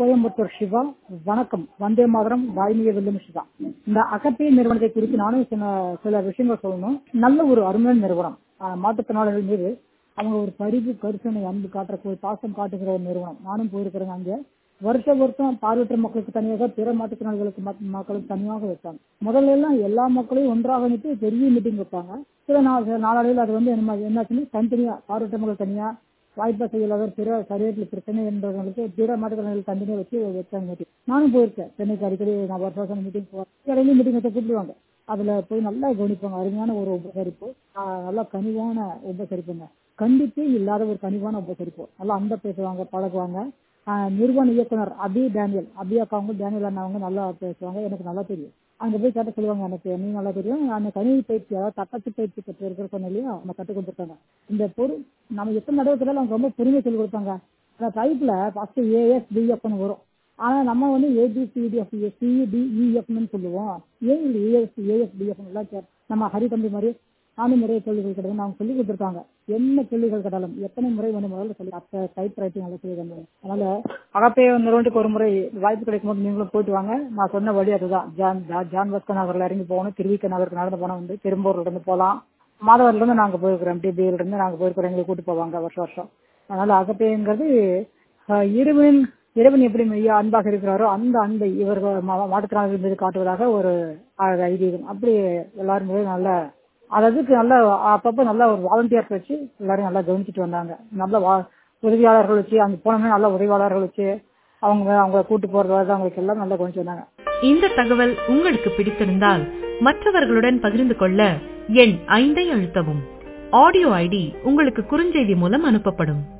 கோயம்புத்தூர் சிவா வணக்கம் வந்தே மாதரம் வாய்மைய வெல்லும் சிவா இந்த அகப்பே நிறுவனத்தை குறித்து நானும் சில சில விஷயங்கள் சொல்லணும் நல்ல ஒரு அருமையான நிறுவனம் ஆஹ் மாற்றுத்திறனாளிகள் மீது அவங்க ஒரு பரிவு கருத்தனை அன்பு காட்டுற ஒரு பாசம் காட்டுகிற ஒரு நிறுவனம் நானும் போயிருக்கிறேங்க அங்க வருஷ வருஷம் பார்வையற்ற மக்களுக்கு தனியாக பிற மாற்றுத்திறனாளிகளுக்கு மத்- மக்களுக்கு தனியாக வைப்பாங்க முதல்ல எல்லாம் எல்லா மக்களையும் ஒன்றாக அனுப்பி பெரிய மீட்டிங் வைப்பாங்க சில நாள் சில நாளடைவில் அது வந்து என்ன என்னாச்சுன்னு தனித்தனியா பார்வையற்ற மக்கள் தனியா வாய்ப்பா செய்யலாதவர் பிற சரியத்தில் பிரச்சனை என்பவர்களுக்கு பிற மாற்றுத்திறனாளிகள் தனியாக வச்சு வச்சாங்க மீட்டிங் நானும் போயிருக்கேன் சென்னைக்கு அடிக்கடி நான் வருஷ வருஷம் மீட்டிங் போவேன் இடையில மீட்டிங் வச்சு கூப்பிடுவாங்க அதுல போய் நல்லா கவனிப்பாங்க அருமையான ஒரு உபசரிப்பு ஆஹ் நல்லா கனிவான உபசரிப்புங்க கண்டிப்பே இல்லாத ஒரு கனிவான உபசரிப்பு நல்லா அந்த பேசுவாங்க பழகுவாங்க ஆஹ் நிறுவன இயக்குனர் அபி டேனியல் அபி அக்காவும் டேனியல் அண்ணாவங்க நல்லா பேசுவாங்க எனக்கு நல்லா தெரியும் அங்க போய் கேட்ட சொல்லுவாங்க எனக்கு நீ நல்லா தெரியும் நான் கணினி பயிற்சி அதாவது தட்டச்சு பயிற்சி பெற்று இருக்கிற சொன்னேன் இல்லையா அவங்க கற்றுக் கொடுத்துருக்காங்க இந்த பொருள் நம்ம எத்தனை தடவை கேட்டாலும் அவங்க ரொம்ப பொறுமையை சொல்லிக் கொடுப்பாங்க அந்த டைப்ல ஃபர்ஸ்ட் ஏஎஸ் பிஎஃப்னு வரும் ஆனா நம்ம வந்து ஏபிசிடிஎஃப் சிடிஇஎஃப்னு சொல்லுவோம் ஏன் இல்லை ஏஎஸ் ஏஎஸ் பிஎஃப் எல்லாம் கே- நம்ம ஹரி தம்பி மாதிரி நானும் நிறைய கேள்விகள் கேட்டது அவங்க சொல்லி கொடுத்துருக்காங்க என்ன கேள்விகள் கேட்டாலும் எத்தனை முறை வந்து முதல்ல சொல்லி அப்ப டைப் ரைட்டிங் நல்லா சொல்லி தந்தாங்க அதனால அகப்பே நிறுவனத்துக்கு ஒரு முறை வாய்ப்பு கிடைக்கும் போது நீங்களும் போயிட்டு வாங்க நான் சொன்ன வழி அதுதான் ஜான் ஜா- ஜான் வஸ்க நகர்ல இறங்கி போகணும் திருவிக்க நகருக்கு நடந்து போனா வந்து திரும்பூர்ல இருந்து போகலாம் மாதவர்ல இருந்து நாங்க போயிருக்கிறோம் எம்டிபியில இருந்து நாங்க போயிருக்கிறோம் எங்களை கூட்டு போவாங்க வருஷம் வருஷம் அதனால அகப்பேங்கிறது அஹ், இறைவன் இறைவன் எப்படி மெய்யா அன்பாக இருக்கிறாரோ அந்த அன்பை இவர்கள் மா- மாற்றுத்திறனாளிகள் மீது காட்டுவதாக ஒரு அஹ், ஐதீகம் அப்படி எல்லாரும் மீது நல்ல அதுக்கு நல்ல அப்பப்போ நல்ல ஒரு வாலண்டியர்ஸ் வச்சு எல்லாரும் நல்லா கவனிச்சிட்டு வந்தாங்க நல்ல வா உதவியாளர்கள் வச்சு அங்க போனோம்னா நல்ல உதவியாளர்கள் வச்சு அவங்க அவங்க கூட்டு போறது வரது அவங்களுக்கு எல்லாம் நல்லா கவனிச்சு வந்தாங்க இந்த தகவல் உங்களுக்கு பிடித்திருந்தால் மற்றவர்களுடன் பகிர்ந்து கொள்ள எண் ஐந்தை அழுத்தவும் ஆடியோ ஐடி உங்களுக்கு குறுஞ்செய்தி மூலம் அனுப்பப்படும்